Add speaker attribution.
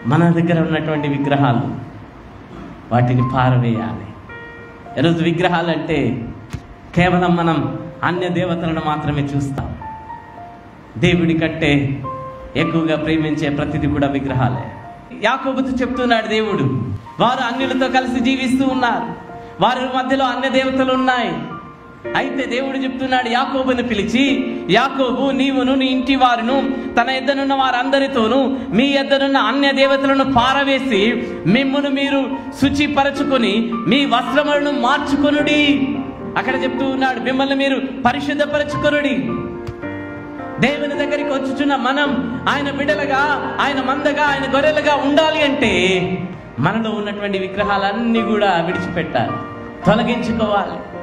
Speaker 1: మన దగ్గర ఉన్నటువంటి విగ్రహాలు వాటిని పారవేయాలి ఈరోజు విగ్రహాలు అంటే కేవలం మనం అన్య దేవతలను మాత్రమే చూస్తాం దేవుడి కంటే ఎక్కువగా ప్రేమించే ప్రతిది కూడా విగ్రహాలే యాకోబుతో చెప్తున్నాడు దేవుడు వారు అన్యులతో కలిసి జీవిస్తూ ఉన్నారు వారి మధ్యలో అన్య దేవతలు ఉన్నాయి అయితే దేవుడు చెప్తున్నాడు యాకోబుని పిలిచి యాకోబు నీవును నీ ఇంటి వారును తన ఎద్దనున్న వారందరితోనూ మీ ఎద్దనున్న అన్య దేవతలను పారవేసి మిమ్మును మీరు శుచిపరచుకొని మీ వస్త్రములను మార్చుకొనుడి అక్కడ చెప్తూ ఉన్నాడు మిమ్మల్ని మీరు పరిశుద్ధపరచుకొనుడి దేవుని దగ్గరికి వచ్చుచున్న మనం ఆయన బిడలుగా ఆయన మందగా ఆయన గొర్రెలుగా ఉండాలి అంటే మనలో ఉన్నటువంటి విగ్రహాలన్నీ కూడా విడిచిపెట్టాలి తొలగించుకోవాలి